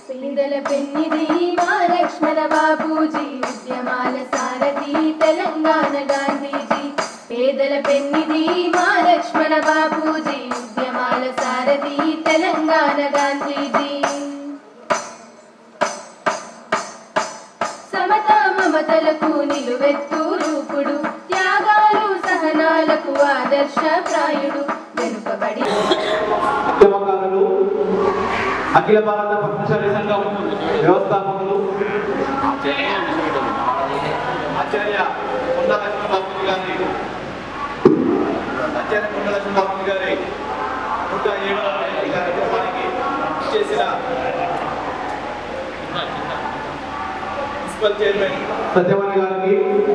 పేదల పెన్నిది మా లక్ష్మణ బాబూజీ ఉద్యమాల సారథి తెలంగాణ గాంధీజీ పేదల పెన్నిది మా లక్ష్మణ బాబూజీ ఉద్యమాల సారథి తెలంగాణ గాంధీజీ సమతా మమతలకు నిలువెత్తు రూపుడు త్యాగాలు సహనాలకు ఆదర్శప్రాయుడు వెనుకబడి ఉద్యమకారులు అఖిల భారత పద్మశాలి సంఘం వ్యవస్థాపకులు ఆచార్య కొండ లక్ష్మణబాబు గారి ఆచార్య కొండ లక్ష్మణబాబు గారి నూట ఏడవ జయంతి కార్యక్రమానికి చేసిన మున్సిపల్ చైర్మన్ సత్యవాణి గారికి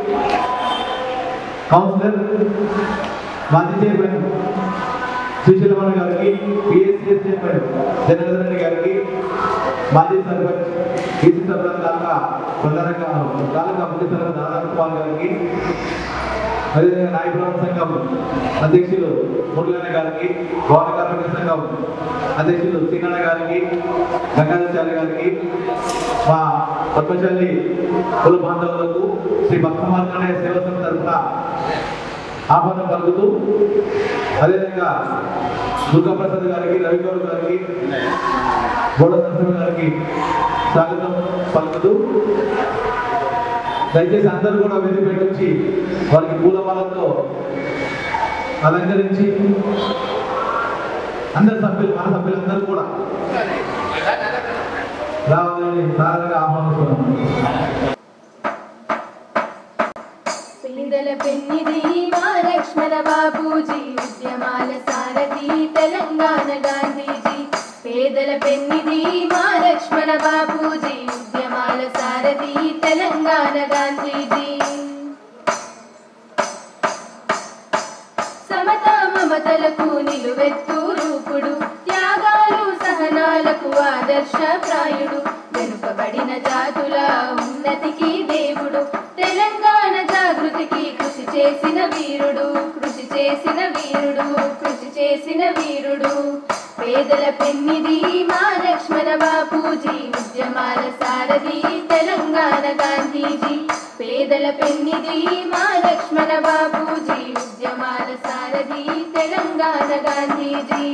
కౌన్సిలర్ మాజీ చైర్మన్ శ్రీశైలమణ గారికి పిఎస్సిఎస్ చైర్మన్ జనార్దన్ రెడ్డి గారికి మాజీ సర్పంచ్ ఈసీ సభ్యుల తాలూకా ప్రధాన తాలూకా ముఖ్య సర్పంచ్ నారాయణ కుమార్ గారికి అదేవిధంగా నాయకుల సంఘం అధ్యక్షులు మురళన్న గారికి భవన కార్మిక సంఘం అధ్యక్షులు సీనన్న గారికి గంగాధాచార్య గారికి మా పద్మశాలి కుల బాంధవులకు శ్రీ భక్త మార్గనే సేవ సంఘ తరఫున ఆహ్వానం పలుకుతూ అదేవిధంగా దుర్గాప్రసాద్ గారికి రవిగౌడ్ గారికి బోడ నరసింహ గారికి స్వాగతం పలుకుతూ దయచేసి అందరూ కూడా వేదిక పెట్టించి వారికి పూలమాలతో అలంకరించి అందరు సభ్యులు మన సభ్యులందరూ కూడా రావాలని సాధారణంగా ఆహ్వానిస్తున్నాం పేదల పెన్నిది మా లక్ష్మణ బాబూజీ ఉద్యమాల సారథి తెలంగాణ గాంధీజీ పేదల పెన్నిది మా లక్ష్మణ బాబూజీ ఉద్యమాల సారథి తెలంగాణ గాంధీజీ సమతా మమతలకు నిలువెత్తు రూపుడు త్యాగాలు సహనాలకు ఆదర్శప్రాయుడు వెనుకబడిన జాతుల ఉన్నతికి దేవుడు తెలంగాణ జాగృతికి కృషి చేసిన వీరుడు కృషి చేసిన వీరుడు కృషి చేసిన వీరుడు పేదల పెన్నిది మా లక్ష్మణ బాపూజీ ఉద్యమాల సారథి తెలంగాణ గాంధీజీ పేదల పెన్నిది మా లక్ష్మణ బాపూజీ ఉద్యమాల సారథి తెలంగాణ గాంధీజీ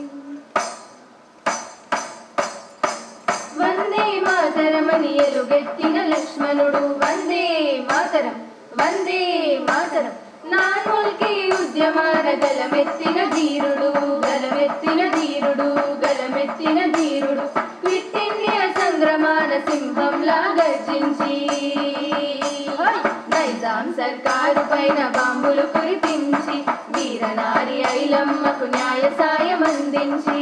వందే మాతరమని ఎలుగెత్తిన లక్ష్మణుడు వందే మాతరం వందే మాతరం నాన్ముల్కి ఉద్యమాన గలమెత్తిన ధీరుడు గలమెత్తిన ధీరుడు గలమెత్తిన ధీరుడు క్విట్ ఇండియా సంగ్రమాన సింహంలా గర్జించి నైజాం సర్కారు పైన బాంబులు కురిపించి వీరనారి ఐలమ్మకు న్యాయ సాయం అందించి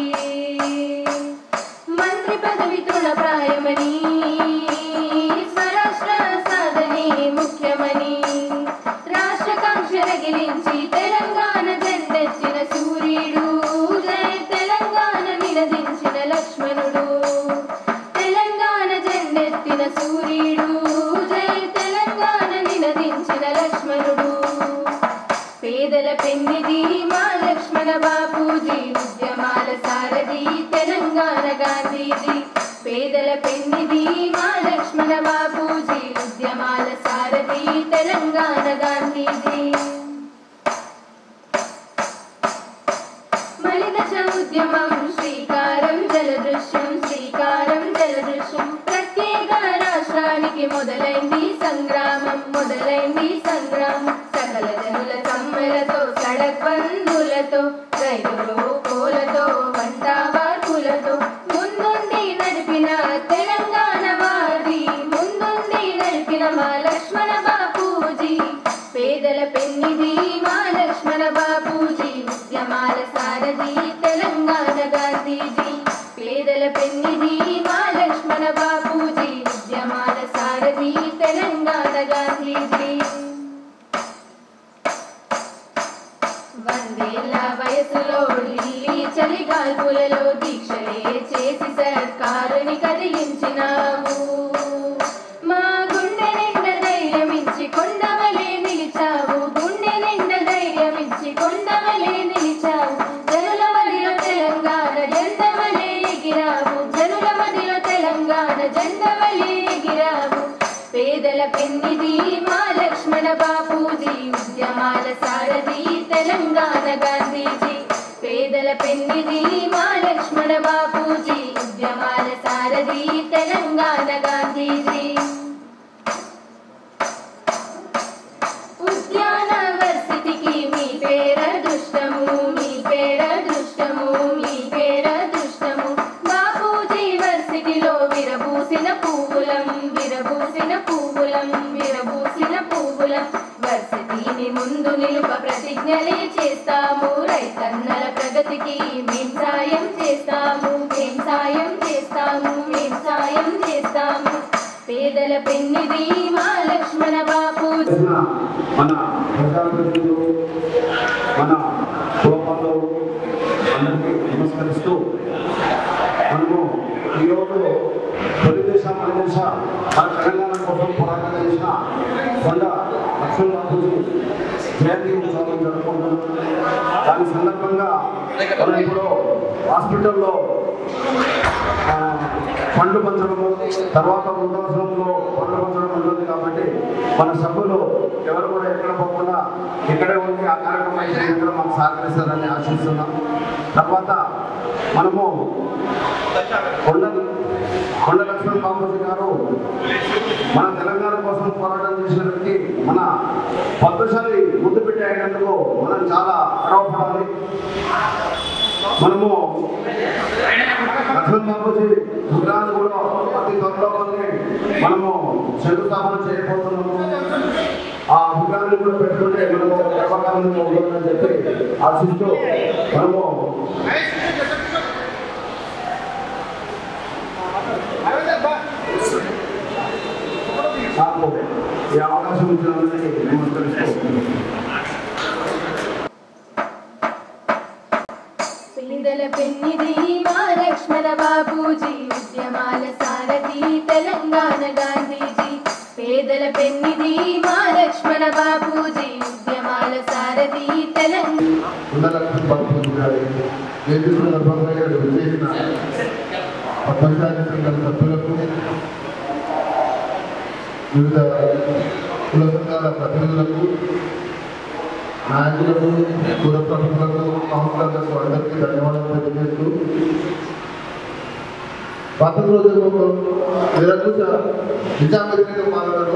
మంత్రి పదవి తృణప్రాయమని స్వరాష్ట్ర సాధనే ముఖ్యమని రాష్ట్ర కాంక్ష రగిలించి తెలంగాణ జెండెత్తిన సూర్యుడు జయ తెలంగాణ నినదించిన లక్ష్మణుడు తెలంగాణ జెండెత్తిన సూర్యుడు జయ తెలంగాణ నినదించిన లక్ష్మణుడు పేదల పెన్నిది మా లక్ష్మణ బాపూజీ ఉద్యమాల సారథి తెలంగాణ గాంధీజీ పేదల పెన్నిది మా లక్ష్మణ బాపూజీ ఉద్యమాల సారథి తెలంగాణ గాంధీజీ మలిదశ ఉద్యమం శ్రీకారం జలదృశ్యం శ్రీకారం జలదృశ్యం ప్రత్యేక రాష్ట్రానికి మొదలైంది సంగ్రామం మొదలైంది సంగ్రామం సకల జనుల సమ్మెలతో సడక్ బంధులతో రైతులు కోలతో వంట వార్పులతో ముందుండి నడిపిన తెలంగాణ వారి ముందుండి నడిపిన మా లక్ష్మణ బాపూజీ పేదల పెన్నిది మా లక్ష్మణ బాపూజీ ఉద్యమాల సారథి తెలంగాణ గాంధీజీ పేదల పెన్నిది మా లక్ష్మణ బాపూజీ ఉద్యమాల సారథి తెలంగాణ గాంధీజీ వందేళ్ల వయసులో ఢిల్లీ చలిగాల్పులలో దీక్షలే చేసి సర్కారుని కదిలించినావు మా గుండె నిండ ధైర్యమిచ్చి కొండవలే నిలిచావు గుండె నిండ ధైర్యమిచ్చి కొండవలే నిలిచావు జనుల మదిలో తెలంగాణ జెండవలే ఎగిరావు జనుల మదిలో తెలంగాణ జెండవలే ఎగిరావు పేదల పెన్నిది మా లక్ష్మణ బాపూజీ ఉద్యమాల సారథి తెలంగాణ గాంధీజీ పేదల పెన్నిది మా లక్ష్మణ బాపూజీ ఉద్యమాల సారథి తెలంగాణ గాంధీజీ ఉద్యాన వర్సిటీకి మీ పేర దృష్టము మీ పేర దృష్టము మీ పేర దృష్టము బాపూజీ వర్సిటీలో విరబూసిన పువ్వులం విరబూసిన పువ్వులం విరబూసిన పువ్వులం వర్సిటీని ముందు నిలుప ప్రతిజ్ఞలే చేస్తాము రైతన్నల ప్రగతికి మేం సాయం చేస్తాము మేం సాయం చేస్తాము మేం సాయం చేస్తాము పేదల పెన్నిది మా లక్ష్మణ బాపూజీ చేసిన మన ప్రజాప్రతినిధులు మన కుటుంబంలో అందరికీ నమస్కరిస్తూ మనము ఈరోజు తొలి దేశ మన దేశ మన తెలంగాణ కోసం పోరాటం చేసిన కొండ లక్ష్మణ్ బాబుజీ జయంతి ఉత్సవం జరుపుకుంటున్నాం దాని సందర్భంగా మనం ఇప్పుడు హాస్పిటల్లో ఆ, పండ్లు పంచడము తర్వాత వృద్ధాశ్రమంలో పండ్లు పంచడం ఉంటుంది కాబట్టి మన సభ్యులు ఎవరు కూడా ఎక్కడ పోకుండా ఇక్కడే ఉండి ఆ కార్యక్రమం అయిపోయిన కూడా మాకు సహకరిస్తారని ఆశిస్తున్నాం తర్వాత మనము కొండ కొండ లక్ష్మణ్ బాబుజీ గారు మన తెలంగాణ కోసం పోరాటం చేసిన వ్యక్తి మన పద్మశాలి ముద్దు పెట్టి అయినందుకు మనం చాలా గర్వపడాలి మనము లక్ష్మణ్ బాబుజీ విగ్రహాన్ని కూడా అతి త్వరలోనే మనము శంకుస్థాపన చేయబోతున్నాము ఆ విగ్రహాన్ని కూడా పెట్టుకుంటే మనము గర్వకారణంగా ఉంటుందని చెప్పి ఆశిస్తూ మనము నాకు ఈ అవకాశం ఇచ్చినందుకు నమస్కరిస్తూ పేదల పెన్నిది మా లక్ష్మణ బాబూజీ ఉద్యమాల సారథి తెలంగాణ గాంధీజీ పేదల పెన్నిది మా లక్ష్మణ బాబూజీ ఉద్యమాల సారథి తెలంగాణ ఉండలక్ష్మి బాబు గారి జయంతి సందర్భంగా ఇక్కడ విచ్చేసిన పద్మశాలి సంఘాల సభ్యులకు వివిధ కుల సంఘాల ప్రతినిధులకు నాయకులకు కుల ప్రముఖులకు కౌన్సిలర్లకు అందరికీ ధన్యవాదాలు తెలియజేస్తూ పాత రోజుల్లో నిరంకుశ నిజాం వ్యతిరేక పాలనలో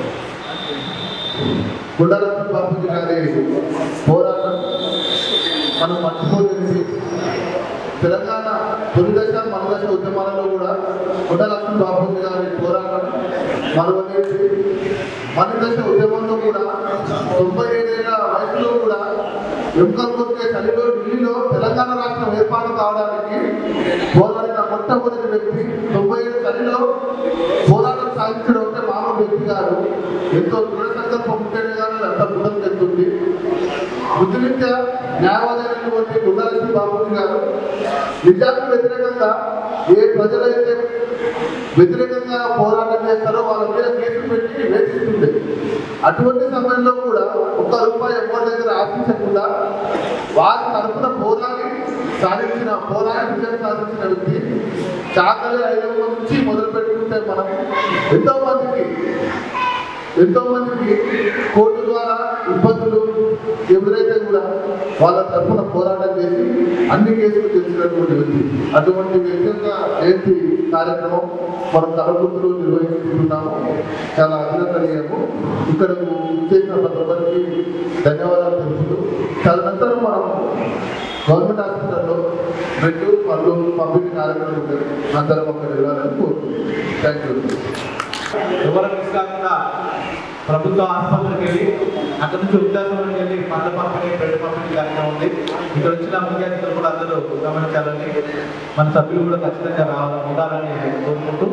గుండాలక్ష్మి బాబుజీ గారి పోరాటం మనం మర్చిపోలేదు తెలంగాణ తొలి దశ మన దశ ఉద్యమాలలో కూడా గుండలక్ష్మణ్ బాబుజీ గారి పోరాటం మరవలేదు మన దశ ఉద్యమంలో కూడా తొంభై ఏడేళ్ల వయసులో కూడా ఎముకలు కొట్టే చలిలో ఢిల్లీలో తెలంగాణ రాష్ట్రం ఏర్పాటు కావడానికి పోరాడిన మొట్టమొదటి వ్యక్తి తొంభై ఏడు చలిలో పోరాటం సాధించడం అంటే మామూలు వ్యక్తి కాదు ఎంతో దృఢ సంకల్పం ఉంటేనే కానీ అంత ముందుకు వెళ్తుంది బుద్ధిరీత్యా న్యాయవాదైనటువంటి గుండాలక్ష్మి బాబుజీ గారు నిజానికి వ్యతిరేకంగా ఏ ప్రజలైతే వ్యతిరేకంగా పోరాటం చేస్తారో వాళ్ళ మీద కేసులు పెట్టి వేధిస్తుండే అటువంటి సమయంలో కూడా ఒక్క రూపాయి ఎవరి దగ్గర ఆశించకుండా వారి తరఫున పోరాడి సాధించిన పోరాడి విజయం సాధించిన వ్యక్తి చాకలి ఐదవ నుంచి మొదలు పెట్టుకుంటే మనం ఎంతో మందికి ఎంతో మందికి కోర్టు ద్వారా ఇబ్బందులు ఎవరైతే కూడా వాళ్ళ తరఫున పోరాటం చేసి అన్ని కేసులు తెలిసినటువంటి వ్యక్తి అటువంటి వ్యక్తిగా జయంతి కార్యక్రమం మనం తలగుర్తులు నిర్వహించుకుంటున్నాము చాలా అభినందనీయము ఇక్కడకు చేసిన ప్రతి ఒక్కరికి ధన్యవాదాలు తెలుపుతూ తదనంతరం మనం గవర్నమెంట్ హాస్పిటల్లో బెడ్ పళ్ళు పంపిణీ కార్యక్రమం ఉంటుంది అందరం అక్కడ వెళ్ళాలని కోరుతున్నాం థ్యాంక్ యూ ఎవరు మిస్ కాకుండా ప్రభుత్వ ఆసుపత్రికి వెళ్ళి అక్కడ నుంచి వృద్ధాశ్రమానికి వెళ్ళి పండ్ల పంపిణీ బ్రెడ్ పంపిణీ కార్యక్రమం ఉంది ఇక్కడ వచ్చిన ముఖ్య అతిథులు కూడా అందరూ గమనించాలని మన సభ్యులు కూడా ఖచ్చితంగా రావాలని ఉండాలని కోరుకుంటూ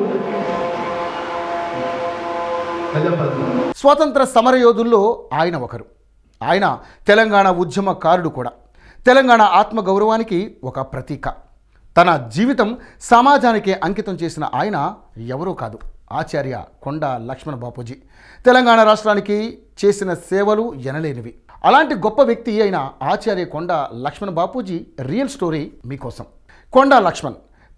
ప్రజాప్రతినిధులు స్వాతంత్ర సమరయోధుల్లో ఆయన ఒకరు ఆయన తెలంగాణ ఉద్యమకారుడు కూడా తెలంగాణ ఆత్మగౌరవానికి ఒక ప్రతీక తన జీవితం సమాజానికి అంకితం చేసిన ఆయన ఎవరో కాదు ఆచార్య కొండ లక్ష్మణ బాపూజీ తెలంగాణ రాష్ట్రానికి చేసిన సేవలు ఎనలేనివి అలాంటి గొప్ప వ్యక్తి అయిన ఆచార్య కొండ లక్ష్మణ బాపూజీ రియల్ స్టోరీ మీకోసం కొండ లక్ష్మణ్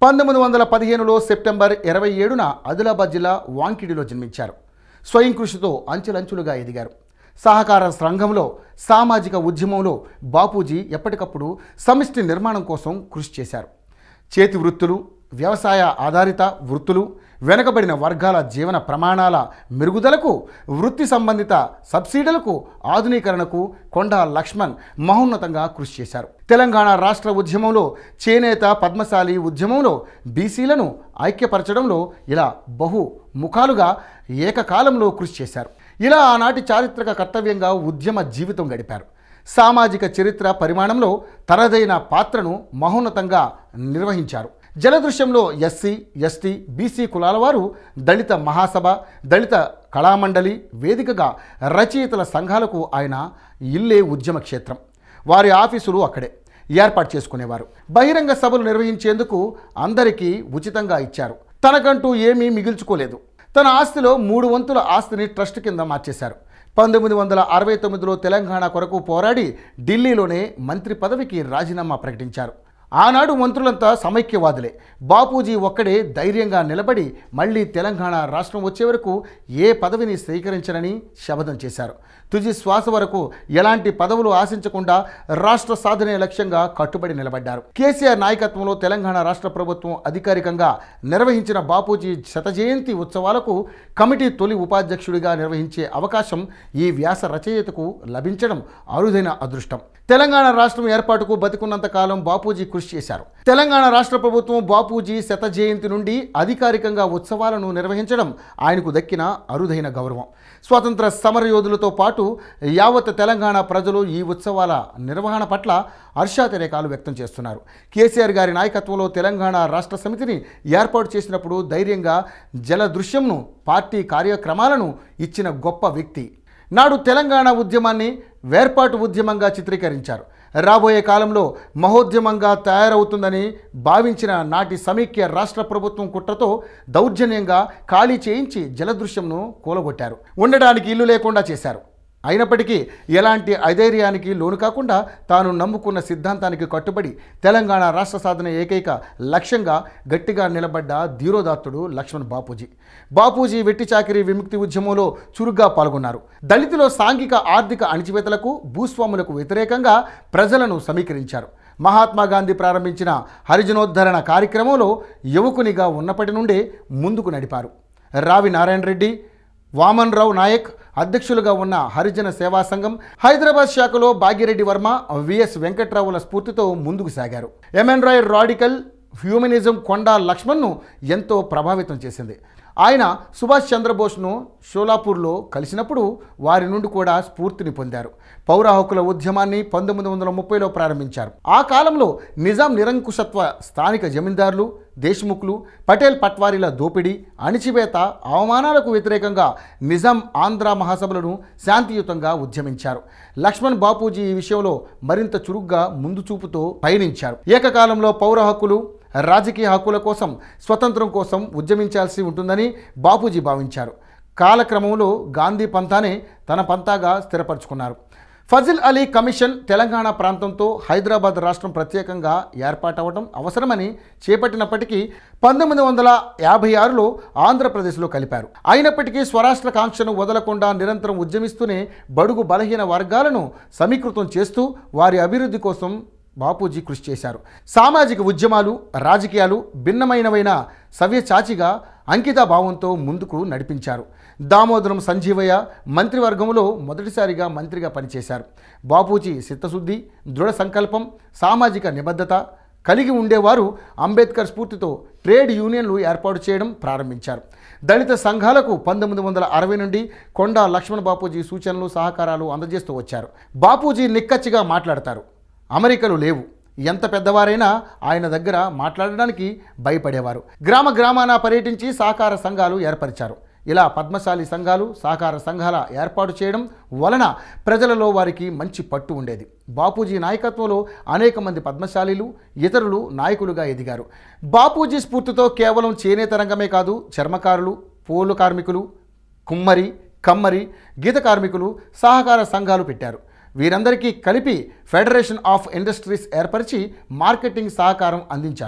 పంతొమ్మిది వందల పదిహేనులో సెప్టెంబర్ ఇరవై ఏడున ఆదిలాబాద్ జిల్లా వాంకిడిలో జన్మించారు స్వయం కృషితో అంచెలంచులుగా ఎదిగారు సహకార రంగంలో సామాజిక ఉద్యమంలో బాపూజీ ఎప్పటికప్పుడు సమిష్టి నిర్మాణం కోసం కృషి చేశారు చేతి వృత్తులు వ్యవసాయ ఆధారిత వృత్తులు వెనుకబడిన వర్గాల జీవన ప్రమాణాల మెరుగుదలకు వృత్తి సంబంధిత సబ్సిడీలకు ఆధునీకరణకు కొండా లక్ష్మణ్ మహోన్నతంగా కృషి చేశారు తెలంగాణ రాష్ట్ర ఉద్యమంలో చేనేత పద్మశాలి ఉద్యమంలో బీసీలను ఐక్యపరచడంలో ఇలా బహు ముఖాలుగా ఏకకాలంలో కృషి చేశారు ఇలా ఆనాటి చారిత్రక కర్తవ్యంగా ఉద్యమ జీవితం గడిపారు సామాజిక చరిత్ర పరిమాణంలో తనదైన పాత్రను మహోన్నతంగా నిర్వహించారు జలదృశ్యంలో ఎస్సీ ఎస్టీ బీసీ కులాల వారు దళిత మహాసభ దళిత కళామండలి వేదికగా రచయితల సంఘాలకు ఆయన ఇల్లే ఉద్యమ క్షేత్రం వారి ఆఫీసులు అక్కడే ఏర్పాటు చేసుకునేవారు బహిరంగ సభలు నిర్వహించేందుకు అందరికీ ఉచితంగా ఇచ్చారు తనకంటూ ఏమీ మిగిల్చుకోలేదు తన ఆస్తిలో మూడు వంతుల ఆస్తిని ట్రస్ట్ కింద మార్చేశారు పంతొమ్మిది వందల అరవై తొమ్మిదిలో తెలంగాణ కొరకు పోరాడి ఢిల్లీలోనే మంత్రి పదవికి రాజీనామా ప్రకటించారు ఆనాడు మంత్రులంతా సమైక్యవాదులే బాపూజీ ఒక్కడే ధైర్యంగా నిలబడి మళ్ళీ తెలంగాణ రాష్ట్రం వచ్చే వరకు ఏ పదవిని స్వీకరించనని శపథం చేశారు తుది శ్వాస వరకు ఎలాంటి పదవులు ఆశించకుండా రాష్ట్ర సాధనే లక్ష్యంగా కట్టుబడి నిలబడ్డారు కేసీఆర్ నాయకత్వంలో తెలంగాణ రాష్ట్ర ప్రభుత్వం అధికారికంగా నిర్వహించిన బాపూజీ శత జయంతి ఉత్సవాలకు కమిటీ తొలి ఉపాధ్యక్షుడిగా నిర్వహించే అవకాశం ఈ వ్యాస రచయితకు లభించడం అరుదైన అదృష్టం తెలంగాణ రాష్ట్రం ఏర్పాటుకు బతికున్నంత కాలం బాపూజీ కృషి చేశారు తెలంగాణ రాష్ట్ర ప్రభుత్వం బాపూజీ శత జయంతి నుండి అధికారికంగా ఉత్సవాలను నిర్వహించడం ఆయనకు దక్కిన అరుదైన గౌరవం స్వాతంత్ర సమరయోధులతో పాటు యావత్ తెలంగాణ ప్రజలు ఈ ఉత్సవాల నిర్వహణ పట్ల హర్షాతిరేకాలు వ్యక్తం చేస్తున్నారు కేసీఆర్ గారి నాయకత్వంలో తెలంగాణ రాష్ట్ర సమితిని ఏర్పాటు చేసినప్పుడు ధైర్యంగా జల దృశ్యంను పార్టీ కార్యక్రమాలను ఇచ్చిన గొప్ప వ్యక్తి నాడు తెలంగాణ ఉద్యమాన్ని వేర్పాటు ఉద్యమంగా చిత్రీకరించారు రాబోయే కాలంలో మహోద్యమంగా తయారవుతుందని భావించిన నాటి సమైక్య రాష్ట్ర ప్రభుత్వం కుట్రతో దౌర్జన్యంగా ఖాళీ చేయించి జలదృశ్యంను కూలగొట్టారు ఉండడానికి ఇల్లు లేకుండా చేశారు అయినప్పటికీ ఎలాంటి అధైర్యానికి లోను కాకుండా తాను నమ్ముకున్న సిద్ధాంతానికి కట్టుబడి తెలంగాణ రాష్ట్ర సాధన ఏకైక లక్ష్యంగా గట్టిగా నిలబడ్డ ధీరోదాత్తుడు లక్ష్మణ్ బాపూజీ బాపూజీ వెట్టి చాకిరి విముక్తి ఉద్యమంలో చురుగ్గా పాల్గొన్నారు దళితులో సాంఘిక ఆర్థిక అణిచివేతలకు భూస్వాములకు వ్యతిరేకంగా ప్రజలను సమీకరించారు మహాత్మా గాంధీ ప్రారంభించిన హరిజనోద్ధరణ కార్యక్రమంలో యువకునిగా ఉన్నప్పటి నుండే ముందుకు నడిపారు రావి నారాయణ రెడ్డి వామన్ రావు నాయక్ అధ్యక్షులుగా ఉన్న హరిజన సేవా సంఘం హైదరాబాద్ శాఖలో భాగ్యరెడ్డి వర్మ విఎస్ వెంకట్రావుల స్ఫూర్తితో ముందుకు సాగారు MN Roy radical humanism Konda లక్ష్మణ్ను ఎంతో ప్రభావితం చేసింది ఆయన సుభాష్ చంద్రబోస్ను షోలాపూర్లో కలిసినప్పుడు వారి నుండి కూడా స్ఫూర్తిని పొందారు పౌర హక్కుల ఉద్యమాన్ని పంతొమ్మిది వందల ముప్పైలో ప్రారంభించారు ఆ కాలంలో నిజాం నిరంకుశత్వ స్థానిక జమీందారులు దేశ్ముఖ్లు పటేల్ పట్వారీల దోపిడీ అణిచివేత అవమానాలకు వ్యతిరేకంగా నిజాం ఆంధ్ర మహాసభలను శాంతియుతంగా ఉద్యమించారు లక్ష్మణ్ బాపూజీ ఈ విషయంలో మరింత చురుగ్గా ముందు చూపుతో పయనించారు ఏకకాలంలో పౌర హక్కులు రాజకీయ హక్కుల కోసం స్వతంత్రం కోసం ఉద్యమించాల్సి ఉంటుందని బాపూజీ భావించారు కాలక్రమంలో గాంధీ పంతానే తన పంతాగా స్థిరపరచుకున్నారు ఫజిల్ అలీ కమిషన్ తెలంగాణ ప్రాంతంతో హైదరాబాద్ రాష్ట్రం ప్రత్యేకంగా ఏర్పాటవడం అవసరమని చేపట్టినప్పటికీ పంతొమ్మిది వందల యాభై ఆరులో ఆంధ్రప్రదేశ్లో కలిపారు అయినప్పటికీ స్వరాష్ట్ర కాంక్షను వదలకుండా నిరంతరం ఉద్యమిస్తూనే బడుగు బలహీన వర్గాలను సమీకృతం చేస్తూ వారి అభివృద్ధి కోసం బాపూజీ కృషి చేశారు సామాజిక ఉద్యమాలు రాజకీయాలు భిన్నమైనవైన సవ్యచాచిగా అంకిత భావంతో ముందుకు నడిపించారు దామోదరం సంజీవయ్య మంత్రివర్గంలో మొదటిసారిగా మంత్రిగా పనిచేశారు బాపూజీ చిత్తశుద్ధి దృఢ సంకల్పం సామాజిక నిబద్ధత కలిగి ఉండేవారు అంబేద్కర్ స్ఫూర్తితో ట్రేడ్ యూనియన్లు ఏర్పాటు చేయడం ప్రారంభించారు దళిత సంఘాలకు పంతొమ్మిది వందల అరవై నుండి కొండా లక్ష్మణ్ బాపూజీ సూచనలు సహకారాలు అందజేస్తూ వచ్చారు బాపూజీ నిక్కచ్చిగా మాట్లాడతారు అమెరికలు లేవు ఎంత పెద్దవారైనా ఆయన దగ్గర మాట్లాడడానికి భయపడేవారు గ్రామ గ్రామాన పర్యటించి సహకార సంఘాలు ఏర్పరిచారు ఇలా పద్మశాలి సంఘాలు సహకార సంఘాల ఏర్పాటు చేయడం వలన ప్రజలలో వారికి మంచి పట్టు ఉండేది బాపూజీ నాయకత్వంలో అనేక మంది పద్మశాలీలు ఇతరులు నాయకులుగా ఎదిగారు బాపూజీ స్ఫూర్తితో కేవలం చేనేత రంగమే కాదు చర్మకారులు పోలు కార్మికులు కుమ్మరి కమ్మరి గీత కార్మికులు సహకార సంఘాలు పెట్టారు వీరందరికీ కలిపి ఫెడరేషన్ ఆఫ్ ఇండస్ట్రీస్ ఏర్పరిచి మార్కెటింగ్ సహకారం అందించారు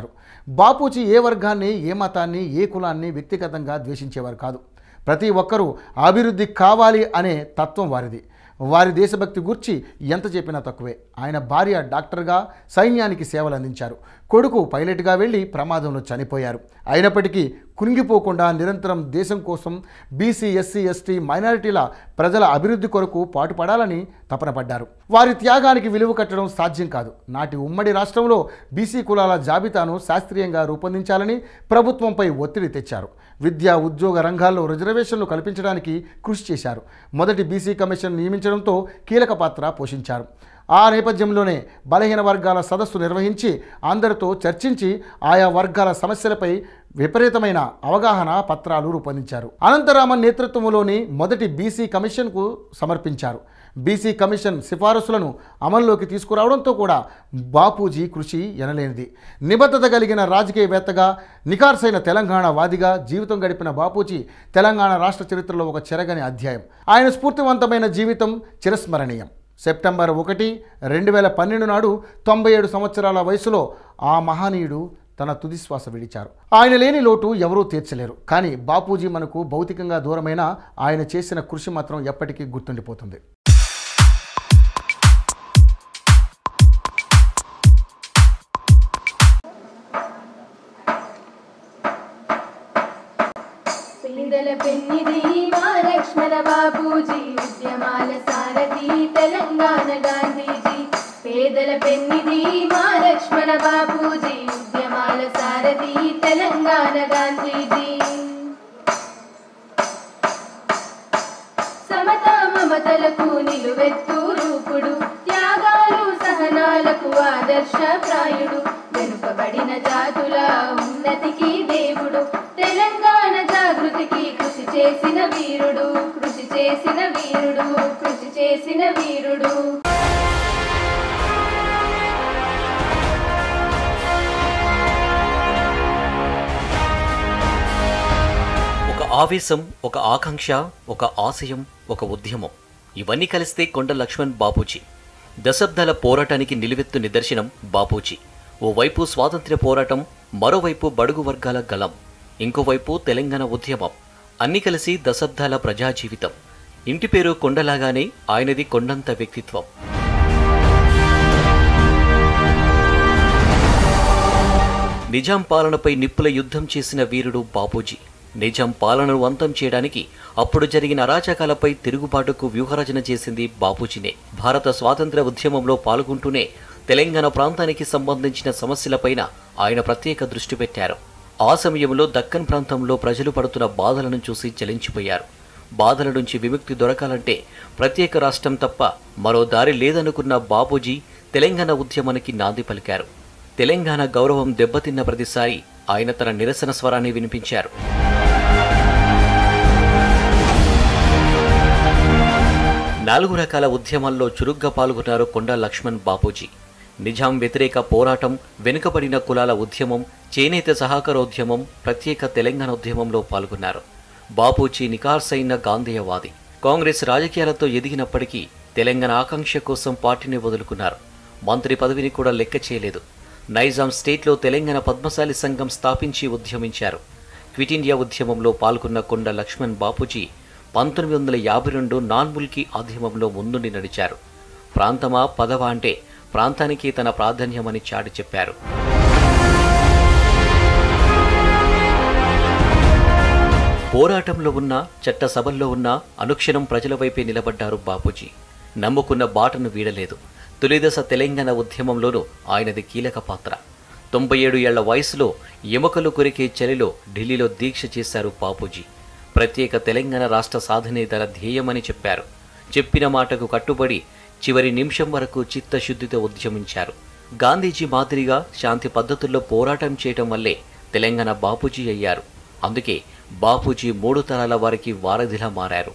బాపూజీ ఏ వర్గాన్ని ఏ మతాన్ని ఏ కులాన్ని వ్యక్తిగతంగా ద్వేషించేవారు కాదు ప్రతి ఒక్కరూ అభివృద్ధి కావాలి అనే తత్వం వారిది వారి దేశభక్తి గురించి ఎంత చెప్పినా తక్కువే ఆయన భార్య డాక్టర్గా సైన్యానికి సేవలు అందించారు కొడుకు పైలట్గా వెళ్ళి ప్రమాదంలో చనిపోయారు అయినప్పటికీ కుంగిపోకుండా నిరంతరం దేశం కోసం బీసీ ఎస్సీ ఎస్టీ మైనారిటీల ప్రజల అభివృద్ధి కొరకు పాటుపడాలని తపన పడ్డారు వారి త్యాగానికి విలువ కట్టడం సాధ్యం కాదు నాటి ఉమ్మడి రాష్ట్రంలో బీసీ కులాల జాబితాను శాస్త్రీయంగా రూపొందించాలని ప్రభుత్వంపై ఒత్తిడి తెచ్చారు విద్యా ఉద్యోగ రంగాల్లో రిజర్వేషన్లు కల్పించడానికి కృషి చేశారు మొదటి బీసీ కమిషన్ నియమించడంతో కీలక పాత్ర పోషించారు ఆ నేపథ్యంలోనే బలహీన వర్గాల సదస్సు నిర్వహించి అందరితో చర్చించి ఆయా వర్గాల సమస్యలపై విపరీతమైన అవగాహన పత్రాలు రూపొందించారు అనంతరామన్ నేతృత్వంలోని మొదటి బీసీ కమిషన్కు సమర్పించారు బీసీ కమిషన్ సిఫారసులను అమల్లోకి తీసుకురావడంతో కూడా బాపూజీ కృషి ఎనలేనిది నిబద్ధత కలిగిన రాజకీయవేత్తగా నికార్సైన తెలంగాణ వాదిగా జీవితం గడిపిన బాపూజీ తెలంగాణ రాష్ట్ర చరిత్రలో ఒక చెరగని అధ్యాయం ఆయన స్ఫూర్తివంతమైన జీవితం చిరస్మరణీయం సెప్టెంబర్ ఒకటి రెండు వేల పన్నెండు నాడు తొంభై ఏడు సంవత్సరాల వయసులో ఆ మహనీయుడు తన తుది శ్వాస విడిచారు ఆయన లేని లోటు ఎవరూ తీర్చలేరు కానీ బాపూజీ మనకు భౌతికంగా దూరమైన ఆయన చేసిన కృషి మాత్రం ఎప్పటికీ గుర్తుండిపోతుంది పేదల పెన్నిది మా లక్ష్మణ బాబూజీ ఉద్యమాల సారథి తెలంగాణ గాంధీజీ పేదల పెన్నిది మా లక్ష్మణ బాబూజీ ఉద్యమాల సారథి తెలంగాణ గాంధీజీ సమతా మమతలకు నిలువెత్తు రూపుడు త్యాగాలు సహనాలకు ఆదర్శప్రాయుడు వెనుకబడిన జాతుల ఉన్నతికి దేవుడు తెలంగాణ జాగృతికి కృషి చేసిన వీరుడు కృషి చేసిన వీరుడు కృషి చేసిన వీరుడు ఒక ఆవేశం ఒక ఆకాంక్ష ఒక ఆశయం ఒక ఉద్యమం ఇవన్నీ కలిస్తే కొండ లక్ష్మణ్ బాపూజీ దశాబ్దాల పోరాటానికి నిలువెత్తు నిదర్శనం బాపూజీ ఓవైపు స్వాతంత్ర్య పోరాటం మరోవైపు బడుగు వర్గాల గలం ఇంకోవైపు తెలంగాణ ఉద్యమం అన్నీ కలిసి దశాబ్దాల ప్రజా జీవితం ఇంటి పేరు కొండలాగానే ఆయనది కొండంత వ్యక్తిత్వం నిజాం పాలనపై నిప్పుల యుద్ధం చేసిన వీరుడు బాపూజీ నిజాం పాలనను అంతం చేయడానికి అప్పుడు జరిగిన అరాచకాలపై తిరుగుబాటుకు వ్యూహరచన చేసింది బాపూజీనే భారత స్వాతంత్ర ఉద్యమంలో పాల్గొంటూనే తెలంగాణ ప్రాంతానికి సంబంధించిన సమస్యలపైన ఆయన ప్రత్యేక దృష్టి పెట్టారు ఆ సమయంలో దక్కన్ ప్రాంతంలో ప్రజలు పడుతున్న బాధలను చూసి చలించిపోయారు బాధల నుంచి విముక్తి దొరకాలంటే ప్రత్యేక రాష్ట్రం తప్ప మరో దారి లేదనుకున్న బాపూజీ తెలంగాణ ఉద్యమానికి నాంది పలికారు తెలంగాణ గౌరవం దెబ్బతిన్న ప్రతిసారి ఆయన తన నిరసన స్వరాన్ని వినిపించారు నాలుగు రకాల ఉద్యమాల్లో చురుగ్గా పాల్గొన్నారు కొండా లక్ష్మణ్ బాపూజీ నిజాం వ్యతిరేక పోరాటం వెనుకబడిన కులాల ఉద్యమం చేనేత సహకారోద్యమం ప్రత్యేక తెలంగాణ ఉద్యమంలో పాల్గొన్నారు బాపూజీ నికార్సైన గాంధేయవాది కాంగ్రెస్ రాజకీయాలతో ఎదిగినప్పటికీ తెలంగాణ ఆకాంక్ష కోసం పార్టీని వదులుకున్నారు మంత్రి పదవిని కూడా లెక్క చేయలేదు నైజాం స్టేట్లో తెలంగాణ పద్మశాలి సంఘం స్థాపించి ఉద్యమించారు క్విట్ ఇండియా ఉద్యమంలో పాల్గొన్న కొండ లక్ష్మణ్ బాపూజీ పంతొమ్మిది వందల యాభై రెండు నాన్ ముల్కీ ఆధ్యమంలో ముందుండి నడిచారు ప్రాంతమా పదవా అంటే ప్రాంతానికి తన ప్రాధాన్యమని చాటి చెప్పారు పోరాటంలో ఉన్న చట్టసభల్లో ఉన్న అనుక్షణం ప్రజల వైపే నిలబడ్డారు బాపూజీ నమ్ముకున్న బాటను వీడలేదు తొలిదశ తెలంగాణ ఉద్యమంలోనూ ఆయనది కీలక పాత్ర తొంభై ఏడు ఏళ్ల వయసులో ఎముకలు కొరికే చలిలో ఢిల్లీలో దీక్ష చేశారు బాపూజీ ప్రత్యేక తెలంగాణ రాష్ట్ర సాధనే తన ధ్యేయమని చెప్పారు చెప్పిన మాటకు కట్టుబడి చివరి నిమిషం వరకు చిత్తశుద్ధితో ఉద్యమించారు గాంధీజీ మాదిరిగా శాంతి పద్ధతుల్లో పోరాటం చేయటం వల్లే తెలంగాణ బాపూజీ అయ్యారు అందుకే బాపూజీ మూడు తరాల వారికి వారధిలా మారారు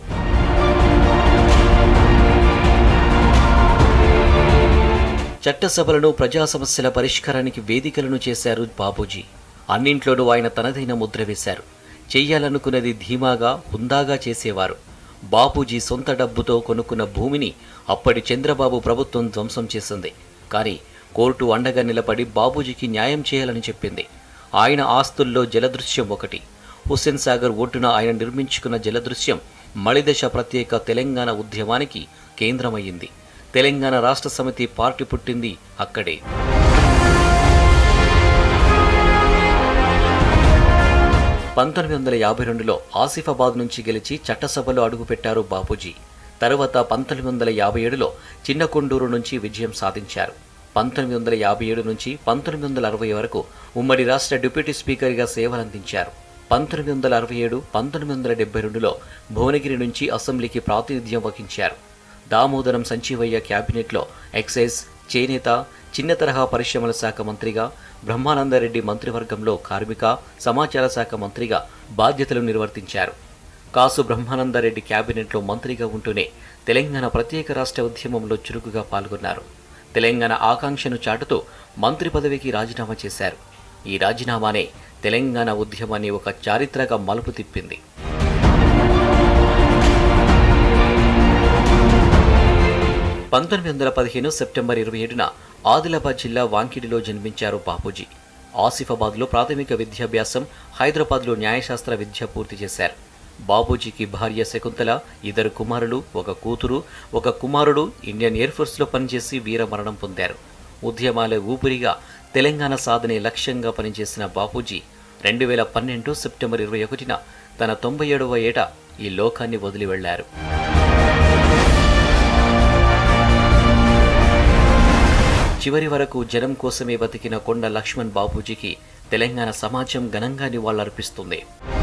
చట్టసభలను ప్రజా సమస్యల పరిష్కారానికి వేదికలను చేశారు బాపూజీ అన్నింట్లోనూ ఆయన తనదైన ముద్ర వేశారు చెయ్యాలనుకున్నది ధీమాగా హుందాగా చేసేవారు బాపూజీ సొంత డబ్బుతో కొనుక్కున్న భూమిని అప్పటి చంద్రబాబు ప్రభుత్వం ధ్వంసం చేసింది కానీ కోర్టు అండగా నిలబడి బాబూజీకి న్యాయం చేయాలని చెప్పింది ఆయన ఆస్తుల్లో జలదృశ్యం ఒకటి హుస్సేన్ సాగర్ ఒడ్డున ఆయన నిర్మించుకున్న జలదృశ్యం మళిదశ ప్రత్యేక తెలంగాణ ఉద్యమానికి కేంద్రమయ్యింది తెలంగాణ రాష్ట్ర సమితి పార్టీ పుట్టింది అక్కడే పంతొమ్మిది వందల యాభై రెండులో ఆసిఫాబాద్ నుంచి గెలిచి చట్టసభలో అడుగుపెట్టారు బాపూజీ తరువాత పంతొమ్మిది వందల యాభై ఏడులో చిన్నకొండూరు నుంచి విజయం సాధించారు పంతొమ్మిది వందల యాభై ఏడు నుంచి పంతొమ్మిది వందల అరవై వరకు ఉమ్మడి రాష్ట్ర డిప్యూటీ స్పీకర్గా సేవలందించారు పంతొమ్మిది వందల అరవై ఏడు పంతొమ్మిది వందల డెబ్బై రెండులో భువనగిరి నుంచి అసెంబ్లీకి ప్రాతినిధ్యం వహించారు దామోదరం సంచీవయ్య క్యాబినెట్లో ఎక్సైజ్ చేనేత చిన్న తరహా పరిశ్రమల శాఖ మంత్రిగా బ్రహ్మానందరెడ్డి మంత్రివర్గంలో కార్మిక సమాచార శాఖ మంత్రిగా బాధ్యతలు నిర్వర్తించారు కాసు బ్రహ్మానందరెడ్డి క్యాబినెట్లో మంత్రిగా ఉంటూనే తెలంగాణ ప్రత్యేక రాష్ట్ర ఉద్యమంలో చురుకుగా పాల్గొన్నారు తెలంగాణ ఆకాంక్షను చాటుతూ మంత్రి పదవికి రాజీనామా చేశారు ఈ రాజీనామానే తెలంగాణ ఉద్యమాన్ని ఒక చారిత్రక మలుపు తిప్పింది పంతొమ్మిది వందల పదిహేను సెప్టెంబర్ ఇరవై ఏడున ఆదిలాబాద్ జిల్లా వాంకిడిలో జన్మించారు బాపూజీ ఆసిఫాబాద్లో ప్రాథమిక విద్యాభ్యాసం హైదరాబాద్లో న్యాయశాస్త్ర విద్య పూర్తి చేశారు బాపూజీకి భార్య శకుంతల ఇద్దరు కుమారులు ఒక కూతురు ఒక కుమారుడు ఇండియన్ ఎయిర్ ఫోర్స్లో పనిచేసి వీరమరణం పొందారు ఉద్యమాల ఊపిరిగా తెలంగాణ సాధనే లక్ష్యంగా పనిచేసిన బాపూజీ రెండు వేల పన్నెండు సెప్టెంబర్ ఇరవై ఒకటిన తన తొంభై ఏడవ ఏట ఈ లోకాన్ని వదిలి వెళ్లారు చివరి వరకు జనం కోసమే బతికిన కొండ లక్ష్మణ్ బాపూజీకి తెలంగాణ సమాజం ఘనంగా నివాళులర్పిస్తుంది